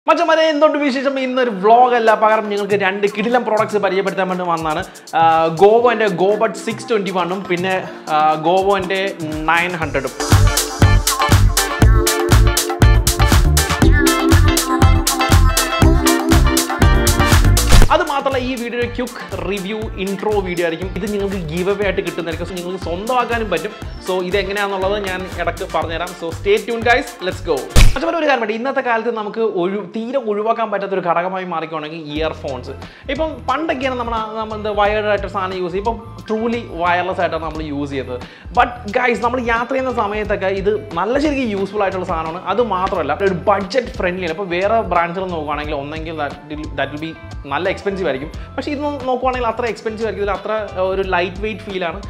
മച്ചമാരെ എന്തുകൊണ്ട് വിശേഷം ഇന്നൊരു വ്ളോഗ് അല്ല പകരം നിങ്ങൾക്ക് രണ്ട് കിടിലം പ്രോഡക്ട്സ് പരിചയപ്പെടുത്താൻ വേണ്ടി വന്നാണ് ഗോവോൻ്റെ ഗോബട്ട് സിക്സ് ട്വൻറ്റി വണ്ണും പിന്നെ ഗോവോൻ്റെ നയൻ ഹൺഡ്രഡും അത് മാത്രമല്ല ഈ video quick review intro video ആയിരിക്കും ഇത് നിങ്ങൾക്ക് ഗീവ് അവേ ആയിട്ട് കിട്ടുന്നതായിരിക്കും സോ നിങ്ങൾക്ക് സ്വന്തമാക്കാനും പറ്റും സോ ഇത് എങ്ങനെയാണെന്നുള്ളത് ഞാൻ ഇടയ്ക്ക് പറഞ്ഞുതരാം so stay tune guys let's go അതുപോലെ ഒരു കാര്യം വേണ്ടി ഇന്നത്തെ കാലത്ത് നമുക്ക് ഒഴി തീരെ ഒഴിവാക്കാൻ പറ്റാത്ത ഒരു ഘടകമായി മാറിക്കുകയാണെങ്കിൽ ഇയർഫോൺസ് ഇപ്പം പണ്ടൊക്കെയാണ് നമ്മൾ നമ്മൾ എന്താ വയർഡ് ആയിട്ട് സാധനം യൂസ് ചെയ്യും ഇപ്പം ട്രൂലി വയർലെസ് ആയിട്ടാണ് നമ്മൾ യൂസ് ചെയ്യുന്നത് ബട്ട് ഗൈസ് നമ്മൾ യാത്ര ചെയ്യുന്ന സമയത്തൊക്കെ ഇത് നല്ല ശരിക്കും യൂസ്ഫുൾ ആയിട്ടുള്ള സാധനമാണ് അത് മാത്രമല്ല ഒരു ബഡ്ജറ്റ് ഫ്രണ്ട്ലി ആണ് ഇപ്പോൾ വേറെ ബ്രാൻഡ്സുകൾ നോക്കുകയാണെങ്കിൽ ഒന്നെങ്കിൽ ദാറ്റ് വിൽ ബി നല്ല എക്സ്പെൻസീവ് ആയിരിക്കും പക്ഷേ ഇത് നോക്കുവാണെങ്കിൽ അത്ര എക്സ്പെൻസീവ് ആയിരിക്കും ഇതിൽ അത്ര ഒരു ലൈറ്റ് വെയിറ്റ് ഫീലാണ്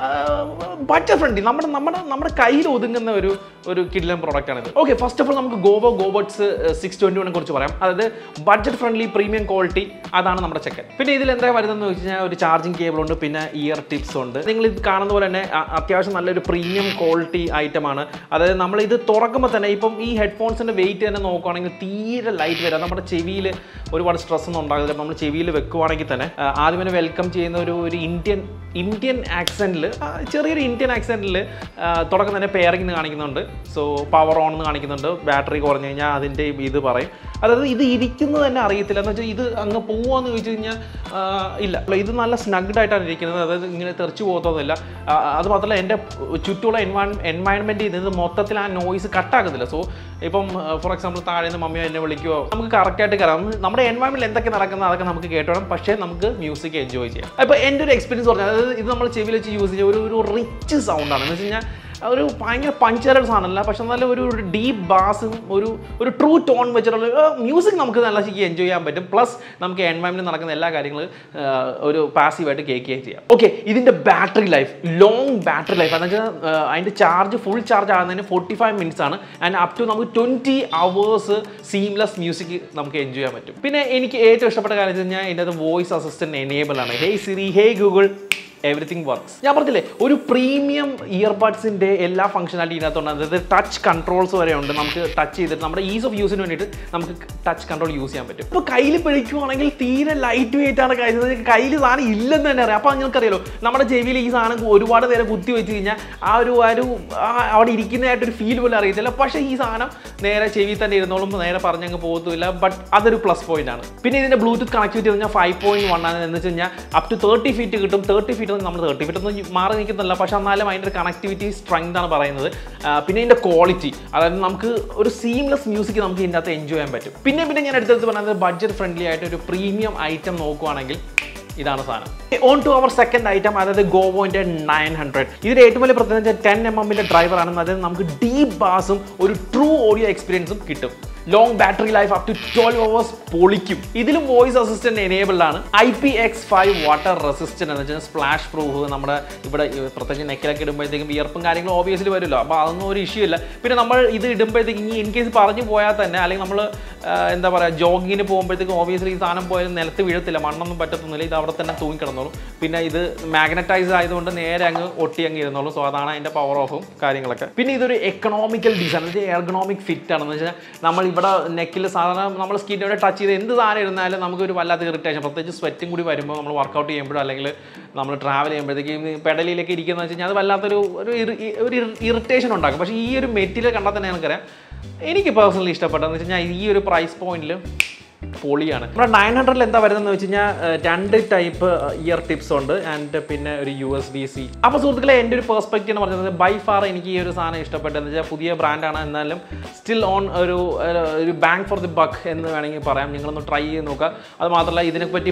ബഡ്ജറ്റ് ഫ്രണ്ട്ലി നമ്മുടെ നമ്മുടെ നമ്മുടെ കയ്യിൽ ഒതുങ്ങുന്ന ഒരു ഒരു കിഡിലൻ പ്രോഡക്റ്റ് ആണ് ഇത് ഓക്കെ ഫസ്റ്റ് ഓഫ് ഓൾ നമുക്ക് ഗോവോ ഗോബട്സ് സിക്സ് ട്വൻറ്റി വണ്ണിനെ കുറിച്ച് പറയാം അതായത് ബഡ്ജറ്റ് ഫ്രണ്ട്ലി പ്രീമിയം ക്വാളിറ്റി അതാണ് നമ്മുടെ ചെക്കൻ പിന്നെ ഇതിൽ എന്താ വരുന്നതെന്ന് വെച്ച് കഴിഞ്ഞാൽ ഒരു ചാർജിങ് കേബിൾ ഉണ്ട് പിന്നെ ഇയർ ടിപ്സ് ഉണ്ട് നിങ്ങൾ ഇത് കാണുന്ന പോലെ തന്നെ അ- അത്യാവശ്യം നല്ലൊരു പ്രീമിയം ക്വാളിറ്റി ഐറ്റമാണ് അതായത് നമ്മൾ ഇത് തുറക്കുമ്പോൾ തന്നെ ഇപ്പം ഈ ഹെഡ്ഫോൺസിൻ്റെ വെയിറ്റ് തന്നെ നോക്കുകയാണെങ്കിൽ തീരെ ലൈറ്റ് വരാം നമ്മുടെ ചെവിയിൽ ഒരുപാട് സ്ട്രെസ് ഒന്നും ഉണ്ടാകില്ല നമ്മൾ ചെവിയിൽ വെക്കുവാണെങ്കിൽ തന്നെ ആ, ആദ്യം തന്നെ വെൽക്കം ചെയ്യുന്ന ഒരു ഒരു ഇന്ത്യൻ ഇന്ത്യൻ ആക്സെൻറ്റിൽ ചെറിയൊരു ഇന്ത്യൻ ആക്സെൻറ്റിൽ തുടക്കം തന്നെ പെയറിംഗ് കാണിക്കുന്നുണ്ട് സോ പവർ ഓൺ എന്ന് കാണിക്കുന്നുണ്ട് ബാറ്ററി കുറഞ്ഞു കഴിഞ്ഞാൽ അതിൻ്റെ ഇത് പറയും അതായത് ഇത് ഇരിക്കുന്നത് തന്നെ അറിയത്തില്ല എന്ന് വെച്ചാൽ ഇത് അങ്ങ് പോവാന്ന് ചോദിച്ചു കഴിഞ്ഞാൽ ആ, ഇല്ല അല്ല, ഇത് നല്ല സ്നഗ്ഡ് ആയിട്ടാണ് ഇരിക്കുന്നത് അതായത് ഇങ്ങനെ തെറിച്ച് പോകത്തൊന്നുമില്ല ആ, അത് മാത്രമല്ല എൻ്റെ ചുറ്റുമുള്ള എൻവയൺ എൻവയൺമെൻറ്റ് ഇത് മൊത്തത്തിൽ ആ നോയ്സ് കട്ടാക്കത്തില്ല സോ ഇപ്പം ഫോർ എക്സാമ്പിൾ താഴെ നിന്ന് മമ്മിയോ എന്നെ വിളിക്കുമോ നമുക്ക് കറക്റ്റായിട്ട് കയറാം നമ്മുടെ എൻവയൺമെൻറ്റിൽ എന്തൊക്കെ നടക്കുന്നത് അതൊക്കെ നമുക്ക് കേട്ടോണം പക്ഷേ നമുക്ക് മ്യൂസിക് എൻജോയ് ചെയ്യാം അപ്പോൾ എൻ്റെ ഒരു എക്സ്പീരിയൻസ് പറഞ്ഞാൽ അതായത് ഇത് നമ്മൾ ചെവിയിൽ വെച്ച് യൂസ് ചെയ്യുന്ന ഒരു ഒരു റിച്ച് സൗണ്ടാണ് എന്ന് വെച്ച് കഴിഞ്ഞാൽ ഒരു ഭയങ്കര പഞ്ചറുടെ സാധനമല്ല പക്ഷെ നല്ല ഒരു ഡീപ്പ് ബാസും ഒരു ഒരു ട്രൂ ടോൺ വെച്ചിട്ടുള്ള മ്യൂസിക് നമുക്ക് നല്ല ശരിക്കും എൻജോയ് ചെയ്യാൻ പറ്റും പ്ലസ് നമുക്ക് എൻവയൺമെൻറ്റ് നടക്കുന്ന എല്ലാ കാര്യങ്ങളും ആ, ഒരു പാസീവായിട്ട് കേൾക്കുകയും ചെയ്യാം ഓക്കെ ഇതിൻ്റെ battery life long battery life എന്ന് വെച്ചാൽ അതിൻ്റെ ചാർജ് ഫുൾ ചാർജ് ആകുന്നതിന് ഫോർട്ടി ഫൈവ് മിനിറ്റ്സ് ആണ് ആൻഡ് അപ് ടു നമുക്ക് ട്വൻറ്റി അവേഴ്സ് സീംലെസ് മ്യൂസിക് നമുക്ക് എൻജോയ് ചെയ്യാൻ പറ്റും പിന്നെ എനിക്ക് ഏറ്റവും ഇഷ്ടപ്പെട്ട കാര്യം വെച്ച് കഴിഞ്ഞാൽ ഇതിൻ്റെ അത് വോയിസ് അസിസ്റ്റൻറ്റ് എനേബിൾ ആണ് hey Siri hey Google everything works ഞാൻ പറഞ്ഞില്ലേ ഒരു പ്രീമിയം ഇയർബഡ്സിൻ്റെ എല്ലാ ഫംഗ്ഷനാലിറ്റി ഇതിനകത്തുണ്ട് അതായത് ടച്ച് കൺട്രോൾസ് വരെ ഉണ്ട് നമുക്ക് ടച്ച് ചെയ്തിട്ട് നമ്മുടെ ഈസ് ഓഫ് യൂസിന് വേണ്ടിയിട്ട് നമുക്ക് ടച്ച് കൺട്രോൾ യൂസ് ചെയ്യാൻ പറ്റും ഇപ്പോൾ കയ്യിൽ പിടിക്കുവാണെങ്കിൽ തീരെ ലൈറ്റ് വെയിറ്റ് ആണ് കയ്യിൽ കയ്യിൽ സാധനം ഇല്ലെന്ന് തന്നെ അറിയാം അപ്പോൾ നിങ്ങൾക്കറിയാലോ നമ്മുടെ ചെവിയിൽ ഈ സാധനം ഒരുപാട് നേരം കുത്തി വെച്ച് കഴിഞ്ഞാൽ ആ ഒരു ആ ഒരു ആ അവിടെ ഇരിക്കുന്നതായിട്ടൊരു ഫീൽ പോലും അറിയത്തില്ല പക്ഷേ ഈ സാധനം നേരെ ചെവി തന്നെ ഇരുന്നോളും നേരെ പറഞ്ഞങ്ങ് പോകത്തുമില്ല ബട്ട് അതൊരു പ്ലസ് പോയിന്റ് ആണ് പിന്നെ ഇതിന്റെ ബ്ലൂടൂത്ത് കണക്ടിവിറ്റി പറഞ്ഞാൽ ഫൈവ് പോയിന്റ് വൺ ആണ് എന്ന് വെച്ച് കഴിഞ്ഞാൽ അപ് ടു തേർട്ടി ഫീറ്റ് കിട്ടും തേർട്ടി ഫീറ്റ് നമ്മൾ തേർട്ടി ഫീറ്റ് ഒന്നും മാറി നിൽക്കുന്നില്ല പക്ഷെ എന്നാലും അതിൻ്റെ കണക്ടിവിറ്റി സ്ട്രെങ്ത് ആണ് പറയുന്നത് ആ, പിന്നെ ഇതിന്റെ ക്വാളിറ്റി അതായത് നമുക്ക് ഒരു സീംലെസ് മ്യൂസിക് നമുക്ക് ഇതിൻ്റെ അകത്ത് എൻജോയ് ചെയ്യാൻ പറ്റും പിന്നെ പിന്നെ ഞാൻ എടുത്തെടുത്ത് പറഞ്ഞത് ബഡ്ജറ്റ് ഫ്രണ്ട്ലി ആയിട്ട് ഒരു പ്രീമിയം ഐറ്റം നോക്കുവാണെങ്കിൽ ഇതാണ് സാധനം on to our second item അതായത് ഗോവോന്റെ നയൻ ഹൺഡ്രഡ് ഇതിന്റെ ഏറ്റവും വലിയ പ്രത്യേകത ടെൻ എം എമ്മിന്റെ ഡ്രൈവർ ആണ് അതായത് നമുക്ക് ഡീപ് ബാസും ഒരു ട്രൂ ഓഡിയോ എക്സ്പീരിയൻസും കിട്ടും long battery life up to twelve hours പൊളിക്കും ഇതിലും വോയിസ് അസിസ്റ്റന്റ് എനേബിൾഡ് ആണ് I P X five water resistant എന്ന് വെച്ചാൽ സ്പ്ലാഷ് പ്രൂഫ് നമ്മുടെ ഇവിടെ ഈ പ്രത്യേകിച്ച് നെക്കിലൊക്കെ ഇടുമ്പോഴത്തേക്കും വിയർപ്പും കാര്യങ്ങളും ഓബിയസ്ലി വരുമല്ലോ അപ്പോൾ അതൊന്നും ഒരു ഇഷ്യൂ ഇല്ല പിന്നെ നമ്മൾ ഇത് ഇടുമ്പോഴത്തേക്ക് ഇനി ഇൻ കേസ് പറഞ്ഞു പോയാൽ തന്നെ അല്ലെങ്കിൽ നമ്മൾ എന്താ പറയുക ജോഗിങ്ങിന് പോകുമ്പോഴത്തേക്കും ഓബിയസ്ലി ഈ സാധനം പോയാൽ നിലത്ത് വീഴത്തില്ല മണ്ണൊന്നും പറ്റത്തൊന്നുമില്ല ഇത് അവിടെ തന്നെ തൂങ്ങിക്കിടന്നോളും പിന്നെ ഇത് മാഗ്നറ്റൈസ് ആയതുകൊണ്ട് നേരെ അങ്ങ് ഒട്ടി അങ്ങ് ഇരുന്നോളും സോ അതാണ് അതിൻ്റെ പവർ ഓഫും കാര്യങ്ങളൊക്കെ പിന്നെ ഇതൊരു എക്കണോമിക്കൽ ഡിസൈൻ എന്ന് വെച്ചാൽ എർഗണോമിക് ഫിറ്റ് ആണെന്ന് വെച്ചാൽ നമ്മൾ ഇവിടെ നെക്കിൽ സാധാരണ നമ്മൾ സ്കിന്നോടെ ടച്ച് ചെയ്ത് എന്ത് സാധനം ഇരുന്നാലും നമുക്ക് ഒരു വല്ലാത്ത ഇറിറ്റേഷൻ പ്രത്യേകിച്ച് സ്വെറ്റും കൂടി വരുമ്പോൾ നമ്മൾ വർക്കൗട്ട് ചെയ്യുമ്പോഴോ അല്ലെങ്കിൽ നമ്മൾ ട്രാവൽ ചെയ്യുമ്പോഴത്തേക്കും പെഡലിയിലേക്ക് ഇരിക്കുന്ന വെച്ച് കഴിഞ്ഞാൽ അത് വല്ലാത്തൊരു ഒരു ഇറി- ഒരു ഇറിറ്റേഷൻ ഉണ്ടാക്കും പക്ഷേ ഈ ഒരു മെറ്റീരിയൽ കണ്ടാൽ തന്നെ നമുക്കറിയാം എനിക്ക് പേഴ്സണലി ഇഷ്ടപ്പെട്ടതെന്ന് വെച്ച് കഴിഞ്ഞാൽ ഈ ഒരു പ്രൈസ് പോയിന്റിൽ പൊളിയാണ് നമ്മുടെ നയൻ ഹൺഡ്രഡിൽ എന്താ വരുന്നതെന്ന് വെച്ച് കഴിഞ്ഞാൽ ഏഹ്, രണ്ട് ടൈപ്പ് ഇയർ ടിപ്സ് ഉണ്ട് ആൻഡ് പിന്നെ ഒരു യു എസ് ബി സി അപ്പോൾ സുഹൃത്തുക്കളെ എൻ്റെ ഒരു പെർസ്പെക്റ്റീവ് എന്ന് പറയുന്നത് ബൈ ഫാർ എനിക്ക് ഈ ഒരു സാധനം ഇഷ്ടപ്പെട്ടതെന്ന് വെച്ചാൽ പുതിയ ബ്രാൻഡാണ് എന്നാലും സ്റ്റിൽ ഓൺ ഒരു ഏഹ്, ഒരു ബാങ്ക് ഫോർ ദി ബക്ക് എന്ന് വേണമെങ്കിൽ പറയാം നിങ്ങളൊന്ന് ട്രൈ ചെയ്ത് നോക്കുക അത് മാത്രമല്ല ഇതിനെപ്പറ്റി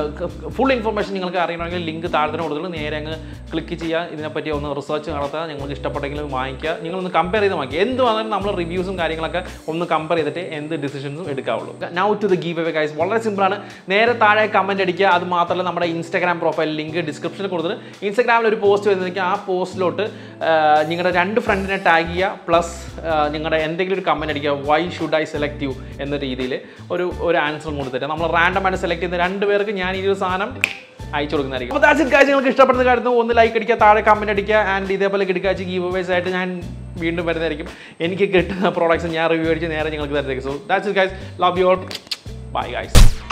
ഫുൾ ഇൻഫർമേഷൻ നിങ്ങൾക്ക് അറിയണമെങ്കിൽ ലിങ്ക് താഴത്തിന് കൊടുത്തിട്ട് നേരെ അങ്ങ് ക്ലിക്ക് ചെയ്യുക ഇതിനെപ്പറ്റി ഒന്ന് റിസർച്ച് നടത്തുക നിങ്ങൾക്ക് ഇഷ്ടപ്പെട്ടെങ്കിൽ വാങ്ങിക്കുക നിങ്ങളൊന്ന് കമ്പയർ ചെയ്ത് വാങ്ങിക്കുക എന്ത് വന്നാലും നമ്മൾ റിവ്യൂസും കാര്യങ്ങളൊക്കെ ഒന്ന് കമ്പയർ ചെയ്തിട്ട് എന്ത് ഡിസിഷൻസും എടുക്കാവുള്ളൂ now to the giveaway guys വളരെ സിമ്പിളാണ് നേരെ താഴെ കമൻറ്റ് അടിക്കുക അത് മാത്രമല്ല നമ്മുടെ ഇൻസ്റ്റാഗ്രാം പ്രൊഫൈൽ ലിങ്ക് ഡിസ്ക്രിപ്ഷനിൽ കൊടുത്തിട്ട് ഇൻസ്റ്റാഗ്രാമിൽ ഒരു പോസ്റ്റ് വരുന്നതെങ്കിൽ ആ പോസ്റ്റിലോട്ട് നിങ്ങളുടെ രണ്ട് ഫ്രണ്ടിനെ ടാഗ് ചെയ്യുക പ്ലസ് നിങ്ങളുടെ എന്തെങ്കിലും ഒരു കമൻറ്റ് അടിക്കുക why should I select you എന്ന രീതിയിൽ ഒരു ഒരു ആൻസറും കൊടുത്തിട്ട് നമ്മൾ റാൻഡം ആയിട്ട് സെലക്ട് ചെയ്യുന്ന രണ്ട് പേർക്ക് ഞാൻ ഈ ഒരു സാധനം അയച്ചു കൊടുക്കുന്നതായിരിക്കും അപ്പോൾ ദാറ്റ്സ് ഇറ്റ് ഗൈസ് നിങ്ങൾക്ക് ഇഷ്ടപ്പെടുന്ന കാര്യത്തിൽ ഒന്ന് ലൈക്ക് അടിക്കുക താഴെ കമൻറ്റ് അടിക്കുക ആൻഡ് ഇതേപോലെ കിടക്കാച്ച് ഗീവ് അവേസ് ആയിട്ട് ഞാൻ വീണ്ടും വരുന്നതായിരിക്കും എനിക്ക് കിട്ടുന്ന പ്രോഡക്ട്സ് ഞാൻ റിവ്യൂ അടിച്ച് നേരെ നിങ്ങൾക്ക് തരുന്നതായിരിക്കും so that's guys love you all bye guys